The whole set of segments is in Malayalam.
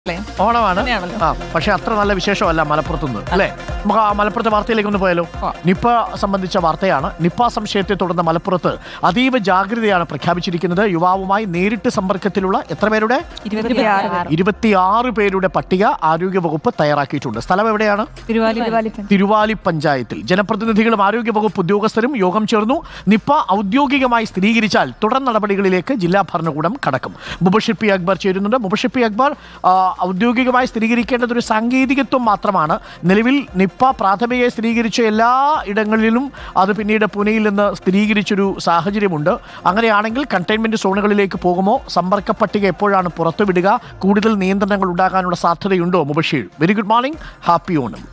ഓണമാണ് അങ്ങനെയാണല്ലോ. ആ പക്ഷെ അത്ര നല്ല വിശേഷമല്ല മലപ്പുറത്തുനിന്ന് അല്ലേ നമുക്ക് ആ മലപ്പുറത്തെ വാർത്തയിലേക്ക് ഒന്ന് പോയാലോ നിപ്പ സംബന്ധിച്ച വാർത്തയാണ് നിപ്പ സംശയത്തെ തുടർന്ന് മലപ്പുറത്ത് അതീവ ജാഗ്രതയാണ് പ്രഖ്യാപിച്ചിരിക്കുന്നത് യുവാവുമായി നേരിട്ട് സമ്പർക്കത്തിലുള്ള എത്ര പേരുടെ ഇരുപത്തിയാറ് പേർ. ഇരുപത്തിയാറ് പേരുടെ പട്ടിക ആരോഗ്യവകുപ്പ് തയ്യാറാക്കിയിട്ടുണ്ട് സ്ഥലം എവിടെയാണ് തിരുവാലി തിരുവാലി പഞ്ചായത്തിൽ ജനപ്രതിനിധികളും ആരോഗ്യവകുപ്പ് ഉദ്യോഗസ്ഥരും യോഗം ചേർന്നു നിപ്പ ഔദ്യോഗികമായി സ്ഥിരീകരിച്ചാൽ തുടർ നടപടികളിലേക്ക് ജില്ലാ ഭരണകൂടം കടക്കും മുബഷിർ പി അക്ബർ ചേരുന്നുണ്ട് മുബഷിർ പി അക്ബർ ആ, ഔദ്യോഗികമായി സ്ഥിരീകരിക്കേണ്ടത് ഒരു സാങ്കേതികത്വം മാത്രമാണ് നിലവിൽ നിപ്പ പ്രാഥമികമായി സ്ഥിരീകരിച്ച എല്ലാ ഇടങ്ങളിലും അത് പിന്നീട് പുനെയിൽ നിന്ന് സ്ഥിരീകരിച്ചൊരു സാഹചര്യമുണ്ട് അങ്ങനെയാണെങ്കിൽ കണ്ടെയ്ൻമെന്റ് സോണുകളിലേക്ക് പോകുമോ സമ്പർക്ക പട്ടിക എപ്പോഴാണ് പുറത്തുവിടുക കൂടുതൽ നിയന്ത്രണങ്ങൾ ഉണ്ടാകാനുള്ള സാധ്യതയുണ്ടോ Mubasheer very good morning happy Onam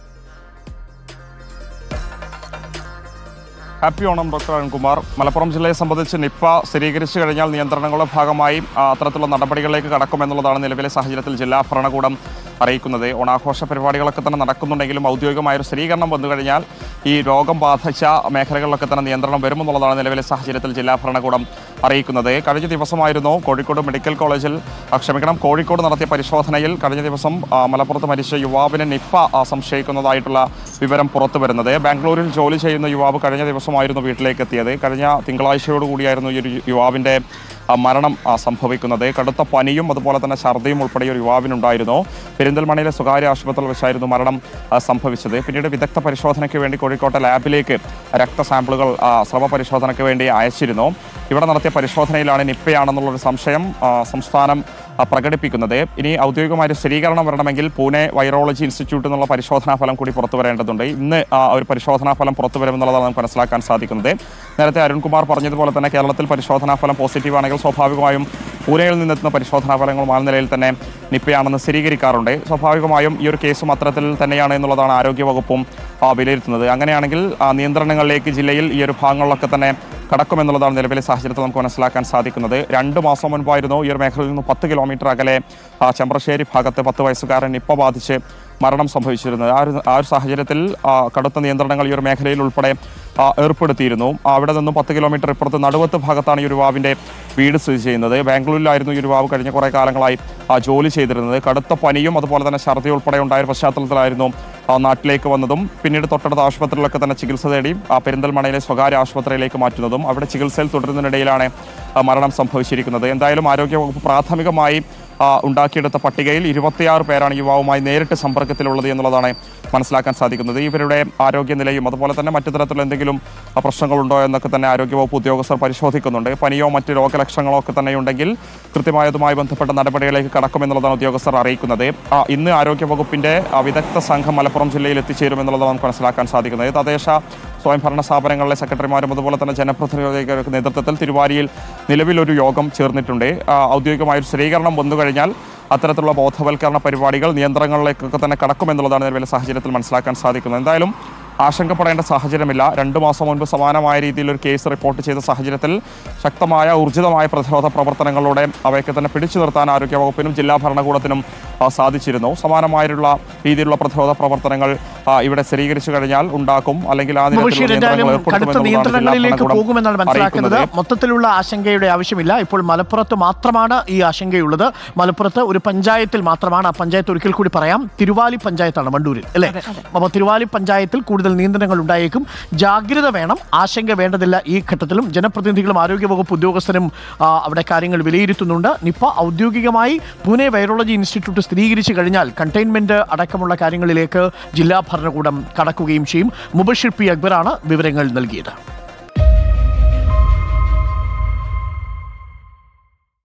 happy Onam doctor Arunkumar Malappuram ജില്ലയെ സംബന്ധിച്ച് നിപ്പ സ്ഥിരീകരിച്ചു കഴിഞ്ഞാൽ നിയന്ത്രണങ്ങളുടെ ഭാഗമായി ആ, അത്തരത്തിലുള്ള നടപടികളിലേക്ക് കടക്കുമെന്നുള്ളതാണ് നിലവിലെ സാഹചര്യത്തിൽ ജില്ലാ ഭരണകൂടം അറിയിക്കുന്നത് ഓണാഘോഷ പരിപാടികളൊക്കെ തന്നെ നടക്കുന്നുണ്ടെങ്കിലും ഔദ്യോഗികമായ ഒരു സ്ഥിരീകരണം വന്നു കഴിഞ്ഞാൽ ഈ രോഗം ബാധിച്ച മേഖലകളിലൊക്കെ തന്നെ നിയന്ത്രണം വരുമെന്നുള്ളതാണ് നിലവിലെ സാഹചര്യത്തിൽ ജില്ലാ ഭരണകൂടം അറിയിക്കുന്നത് കഴിഞ്ഞ ദിവസമായിരുന്നു കോഴിക്കോട് മെഡിക്കൽ കോളേജിൽ ആ, ക്ഷമിക്കണം കോഴിക്കോട് നടത്തിയ പരിശോധനയിൽ കഴിഞ്ഞ ദിവസം ആ, മലപ്പുറത്ത് മരിച്ച യുവാവിന് നിപ്പ ആ, സംശയിക്കുന്നതായിട്ടുള്ള വിവരം പുറത്തു വരുന്നത് ബാംഗ്ലൂരിൽ ജോലി ചെയ്യുന്ന യുവാവ് കഴിഞ്ഞ ദിവസമായിരുന്നു വീട്ടിലേക്ക് എത്തിയത് കഴിഞ്ഞ തിങ്കളാഴ്ചയോടുകൂടിയായിരുന്നു ഈ ഒരു യുവാവിൻ്റെ ആ, മരണം ആ, സംഭവിക്കുന്നത് കടുത്ത പനിയും അതുപോലെ തന്നെ ഛർദിയും ഉൾപ്പെടെ ഒരു യുവാവിനുണ്ടായിരുന്നു പെരിന്തൽമണ്ണയിലെ സ്വകാര്യ ആശുപത്രിയിൽ വെച്ചായിരുന്നു മരണം ആ, സംഭവിച്ചത് പിന്നീട് വിദഗ്ധ പരിശോധനയ്ക്ക് വേണ്ടി കോഴിക്കോട്ടെ ലാബിലേക്ക് രക്തസാമ്പിളുകൾ ആ, സ്രവ പരിശോധനയ്ക്ക് വേണ്ടി അയച്ചിരുന്നു ഇവിടെ നടത്തിയ പരിശോധനയിലാണ് നിപ്പയാണെന്നുള്ളൊരു സംശയം ആ, സംസ്ഥാനം ആ, പ്രകടിപ്പിക്കുന്നത് ഇനി ഔദ്യോഗികമായ ഒരു സ്ഥിരീകരണം വരണമെങ്കിൽ പൂനെ വൈറോളജി ഇൻസ്റ്റിറ്റ്യൂട്ടിൽ നിന്നുള്ള പരിശോധനാ ഫലം കൂടി പുറത്തു വരേണ്ടതുണ്ട് ഇന്ന് ആ ഒരു പരിശോധനാ ഫലം പുറത്തു വരുമെന്നുള്ളതാണ് നമുക്ക് മനസ്സിലാക്കാൻ സാധിക്കുന്നത് നേരത്തെ അരുൺകുമാർ പറഞ്ഞതുപോലെ തന്നെ കേരളത്തിൽ പരിശോധനാ ഫലം പോസിറ്റീവ് ആണെങ്കിൽ സ്വാഭാവികമായും പൂനെയിൽ നിന്നെത്തുന്ന പരിശോധനാ ഫലങ്ങളും ആ നിലയിൽ തന്നെ നിപ്പയാണെന്ന് സ്ഥിരീകരിക്കാറുണ്ട് സ്വാഭാവികമായും ഈ ഒരു കേസും അത്തരത്തിൽ തന്നെയാണ് എന്നുള്ളതാണ് ആരോഗ്യവകുപ്പും ആ, വിലയിരുത്തുന്നത് അങ്ങനെയാണെങ്കിൽ ആ, നിയന്ത്രണങ്ങളിലേക്ക് ജില്ലയിൽ ഈ ഒരു ഭാഗങ്ങളിലൊക്കെ തന്നെ കടക്കുമെന്നുള്ളതാണ് നിലവിലെ സാഹചര്യത്തിൽ നമുക്ക് മനസ്സിലാക്കാൻ സാധിക്കുന്നത് രണ്ട് മാസം മുൻപായിരുന്നു ഈ ഒരു മേഖലയിൽ നിന്ന് പത്ത് കിലോമീറ്റർ അകലെ ആ, ചെമ്പ്രശ്ശേരി ഭാഗത്ത് പത്ത് വയസ്സുകാരൻ നിപ്പ ബാധിച്ച് മരണം സംഭവിച്ചിരുന്നത് ആ ഒരു ആ ഒരു സാഹചര്യത്തിൽ ആ, കടുത്ത നിയന്ത്രണങ്ങൾ ഈ ഒരു മേഖലയിൽ ഉൾപ്പെടെ ആ, ഏർപ്പെടുത്തിയിരുന്നു അവിടെ നിന്നും പത്ത് കിലോമീറ്റർ ഇപ്പുറത്ത് നടുവത്ത് ഭാഗത്താണ് ഈ ഒരു യുവാവിൻ്റെ വീട് സ്ഥിതി ചെയ്യുന്നത് ബാംഗ്ലൂരിലായിരുന്നു ഈ ഒരു യുവാവ് കഴിഞ്ഞ കുറേ കാലങ്ങളായി ആ, ജോലി ചെയ്തിരുന്നത് കടുത്ത പനിയും അതുപോലെ തന്നെ ഛർദി ഉൾപ്പെടെ ഉണ്ടായ ഒരു പശ്ചാത്തലത്തിലായിരുന്നു ആ, നാട്ടിലേക്ക് വന്നതും പിന്നീട് തൊട്ടടുത്ത ആശുപത്രിയിലൊക്കെ തന്നെ ചികിത്സ തേടി ആ, പെരിന്തൽമണ്ണയിലെ സ്വകാര്യ ആശുപത്രിയിലേക്ക് മാറ്റുന്നതും അവിടെ ചികിത്സയിൽ തുടരുന്നതിനിടയിലാണ് ആ, മരണം സംഭവിച്ചിരിക്കുന്നത് എന്തായാലും ആരോഗ്യവകുപ്പ് പ്രാഥമികമായി ആ, ഉണ്ടാക്കിയെടുത്ത പട്ടികയിൽ ഇരുപത്തിയാറ് പേരാണ് യുവാവുമായി നേരിട്ട് സമ്പർക്കത്തിലുള്ളത് എന്നുള്ളതാണ് മനസ്സിലാക്കാൻ സാധിക്കുന്നത് ഇവരുടെ ആരോഗ്യനിലയും അതുപോലെ തന്നെ മറ്റു തരത്തിലുള്ള എന്തെങ്കിലും ആ, പ്രശ്നങ്ങളുണ്ടോ എന്നൊക്കെ തന്നെ ആരോഗ്യവകുപ്പ് ഉദ്യോഗസ്ഥർ പരിശോധിക്കുന്നുണ്ട് പനിയോ മറ്റ് രോഗലക്ഷണങ്ങളോ ഒക്കെ തന്നെ ഉണ്ടെങ്കിൽ കൃത്യമായതുമായി ബന്ധപ്പെട്ട നടപടികളിലേക്ക് കടക്കുമെന്നുള്ളതാണ് ഉദ്യോഗസ്ഥർ അറിയിക്കുന്നത് ആ, ഇന്ന് ആരോഗ്യവകുപ്പിന്റെ ആ, വിദഗ്ധ സംഘം മലപ്പുറം ജില്ലയിൽ എത്തിച്ചേരുമെന്നുള്ളതാണ് നമുക്ക് മനസ്സിലാക്കാൻ സാധിക്കുന്നത് തദ്ദേശ സ്വയംഭരണ സ്ഥാപനങ്ങളിലെ സെക്രട്ടറിമാരും അതുപോലെ തന്നെ ജനപ്രതിനിധികളുടെ നേതൃത്വത്തിൽ തിരുവാരിയിൽ നിലവിലൊരു യോഗം ചേർന്നിട്ടുണ്ട് ആ, ഔദ്യോഗികമായ ഒരു സ്ഥിരീകരണം വന്നു കഴിഞ്ഞാൽ അത്തരത്തിലുള്ള ബോധവൽക്കരണ പരിപാടികൾ നിയന്ത്രണങ്ങളിലേക്കൊക്കെ തന്നെ കടക്കുമെന്നുള്ളതാണ് നിലവിലെ സാഹചര്യത്തിൽ മനസ്സിലാക്കാൻ സാധിക്കുന്നത് എന്തായാലും ആശങ്കപ്പെടേണ്ട സാഹചര്യമില്ല രണ്ടു മാസം മുൻപ് സമാനമായ രീതിയിൽ ഒരു കേസ് റിപ്പോർട്ട് ചെയ്ത സാഹചര്യത്തിൽ ശക്തമായ ഊർജിതമായ പ്രതിരോധ പ്രവർത്തനങ്ങളിലൂടെ അവയൊക്കെ തന്നെ പിടിച്ചു നിർത്താൻ ആരോഗ്യവകുപ്പിനും ജില്ലാ ഭരണകൂടത്തിനും ആ, സാധിച്ചിരുന്നു സമാനമായുള്ള രീതിയിലുള്ള പ്രതിരോധ പ്രവർത്തനങ്ങൾ ആ, ഇവിടെ സ്ഥിരീകരിച്ചു കഴിഞ്ഞാൽ ഉണ്ടാക്കും അല്ലെങ്കിൽ ആ നിരത്തിലുള്ള മുബഷീർ എന്തായാലും നിയന്ത്രണങ്ങൾ കടുത്ത ഏർപ്പെടുത്തുമെന്നുള്ളതാണ് ജില്ലാ നിയന്ത്രണങ്ങളിലേക്ക് ഭരണകൂടം പോകുമെന്നാണ് മനസ്സിലാക്കുന്നത് അറിയിക്കുന്നത്. മൊത്തത്തിലുള്ള ആശങ്കയുടെ ആവശ്യമില്ല ഇപ്പോൾ മലപ്പുറത്ത് മാത്രമാണ് ഈ ആശങ്കയുള്ളത് മലപ്പുറത്ത് ഒരു പഞ്ചായത്തിൽ മാത്രമാണ് ആ പഞ്ചായത്ത് ഒരിക്കൽ കൂടി പറയാം തിരുവാലി പഞ്ചായത്താണ് വണ്ടൂരിൽ അല്ലേ അപ്പോൾ തിരുവാലി പഞ്ചായത്തിൽ കൂടുതൽ നിയന്ത്രണങ്ങൾ ഉണ്ടായേക്കും ജാഗ്രത വേണം ആശങ്ക വേണ്ടതില്ല ഈ ഘട്ടത്തിലും ജനപ്രതിനിധികളും ആരോഗ്യവകുപ്പ് ഉദ്യോഗസ്ഥരും ആ, അവിടെ കാര്യങ്ങൾ വിലയിരുത്തുന്നുണ്ട് നിപ്പ ഔദ്യോഗികമായി പൂനെ വൈറോളജി ഇൻസ്റ്റിറ്റ്യൂട്ട് സ്ഥിരീകരിച്ചു കഴിഞ്ഞാൽ കണ്ടെയ്ൻമെന്റ് അടക്കമുള്ള കാര്യങ്ങളിലേക്ക് ജില്ലാ ഭരണകൂടം കടക്കുകയും ചെയ്യും മുബഷിർ പി അക്ബറാണ് വിവരങ്ങൾ നൽകിയത്